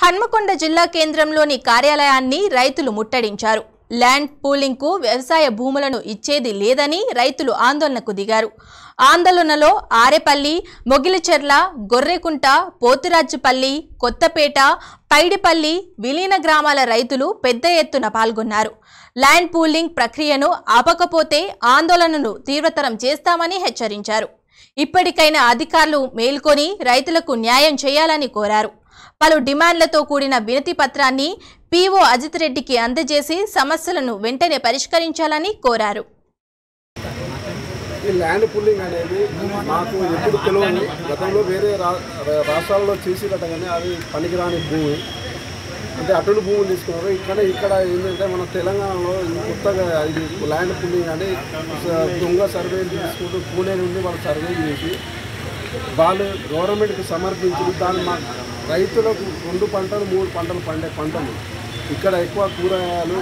హన్మకొండ జిల్లా కేంద్రంలోని కార్యాలయాన్ని రైతులు ముట్టడించారు ల్యాండ్ పూలింగ్కు వ్యవసాయ భూములను ఇచ్చేది లేదని రైతులు ఆందోళనకు దిగారు ఆందోళనలో ఆరేపల్లి మొగిలిచెర్ల గొర్రెకుంట పోతురాజుపల్లి కొత్తపేట పైడిపల్లి విలీన గ్రామాల రైతులు పెద్ద ఎత్తున పాల్గొన్నారు ల్యాండ్ పూలింగ్ ప్రక్రియను ఆపకపోతే ఆందోళనను తీవ్రతరం చేస్తామని హెచ్చరించారు ఇప్పటికైనా అధికారులు మేల్కొని రైతులకు న్యాయం చేయాలని కోరారు పలు డిమాండ్లతో కూడిన వినతి పత్రాన్ని పీఓ అజిత్ రెడ్డికి అందజేసి సమస్యలను వెంటనే పరిష్కరించాలని కోరారు ఈ ల్యాండ్ పుల్లింగ్ అనేది మాకు ఎప్పుడు తెలియదు గతంలో వేరే రా- రా- రాష్ట్రాల్లో చేసిరట కానీ అది పనికిరాని భూమి అంటే అటలు భూములు తీసుకున్నారు ఇక్కడ ఇక్కడ ఏంటంటే మన తెలంగాణలో ఇది కొత్తగా ఇది ల్యాండ్ పుల్లింగ్ అని స- దొంగ సర్వే తీసుకుంటూ పూణే నుండి వాళ్ళు సర్వే చేసి వాళ్ళు గవర్నమెంట్కి సమర్పించి దాన్ని మా రైతులకు రెండు పంటలు మూడు పంటలు పండే పంటలు ఇక్కడ ఎక్కువ కూరగాయలు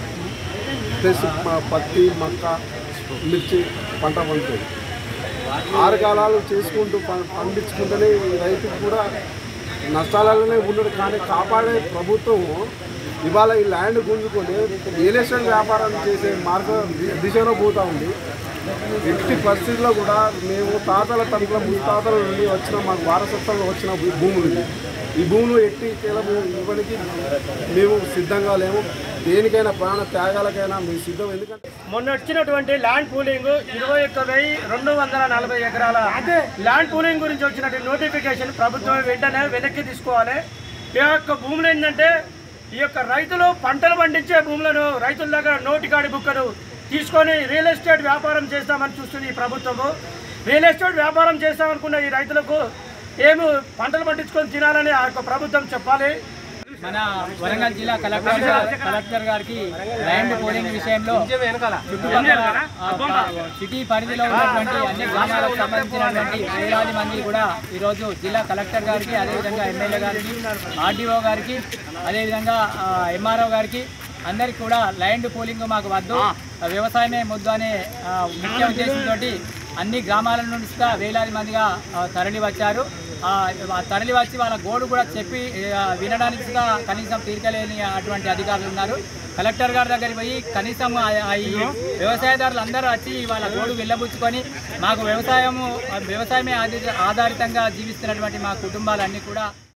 ప్లస్ మ- పత్తి మక్క మిర్చి పంట పండుతుంది ఆరు కాలాలు చేసుకుంటూ ప- పండించుకుంటూనే ఈ రైతుకు కూడా నష్టాలలోనే ఉన్నాడు కానీ కాపాడే ప్రభుత్వం ఇవాళ ఈ ల్యాండ్ గుంజుకొని రియల్ ఎస్టేట్ వ్యాపారం చేసే మార్గ ది- దిశలో పోతూ ఉంది ఎట్టి పరిస్థితుల్లో కూడా మేము తాతల తండ్రుల ముత్తాతల నుండి వచ్చిన మాకు వారసత్వంలో వచ్చిన భూ- భూములు ఇవి. ఈ భూములు ఎట్టి కేవలం ఇవ్వడానికి మేము సిద్ధంగా లేము దేనికైనా ప్రాణ త్యాగాలకైనా మేము సిద్ధం ఎందుకంటే మొన్న వచ్చినటువంటి ల్యాండ్ పూలింగ్ ఇరవై ఒక్క వెయ్యి రెండు వందల నలభై ఎకరాల ల్యాండ్ పూలింగ్ గురించి వచ్చినటువంటి నోటిఫికేషన్ ప్రభుత్వం వెంటనే వెనక్కి తీసుకోవాలి ఈ యొక్క భూములు ఏంటంటే ఈ యొక్క రైతులు పంటలు పండించే భూములను రైతుల దగ్గర నోటికాడి బుక్కను తీసుకొని రియల్ ఎస్టేట్ వ్యాపారం చేస్తామని చూస్తుంది ఈ ప్రభుత్వము రియల్ ఎస్టేట్ వ్యాపారం చేస్తామనుకున్న ఈ రైతులకు ఏమి పంటలు పండించుకొని తినాలని ఆ యొక్క ప్రభుత్వం చెప్పాలి మన వరంగల్ జిల్లా కలెక్టర్ గారు- కలెక్టర్ గారికి ల్యాండ్ పోలింగ్ విషయంలో చుట్టుపక్కల ఆ, ఆ, సిటీ పరిధిలో ఉన్నటువంటి అన్ని గ్రామాలకు సంబంధించినటువంటి వేలాది మంది కూడా ఈరోజు జిల్లా కలెక్టర్ గారికి అదేవిధంగా ఎమ్మెల్యే గారికి ఆర్డీఓ గారికి అదేవిధంగా ఎంఆర్ఓ గారికి అందరికి కూడా ల్యాండ్ పోలింగ్ మాకు వద్దు ఆ, వ్యవసాయమే ముద్దు అనే ఆ, ముఖ్య ఉద్దేశంతో అన్ని గ్రామాల నుంచి కూడా వేలాది మందిగా ఆ, తరలి వచ్చారు ఆ, ఆ తరలి వచ్చి వాళ్ళ గోడు కూడా చెప్పి ఆ, వినడానికి కూడా కనీసం తీర్చలేని అటువంటి అధికారులు ఉన్నారు కలెక్టర్ గారి దగ్గరికి పోయి కనీసం ఆ- ఆ ఈ వ్యవసాయదారులు అందరూ వచ్చి వాళ్ళ గోడు వెళ్ళబుచ్చుకొని మాకు వ్యవసాయము వ్యవసాయమే ఆధారితంగా జీవిస్తున్నటువంటి మా కుటుంబాలన్నీ కూడా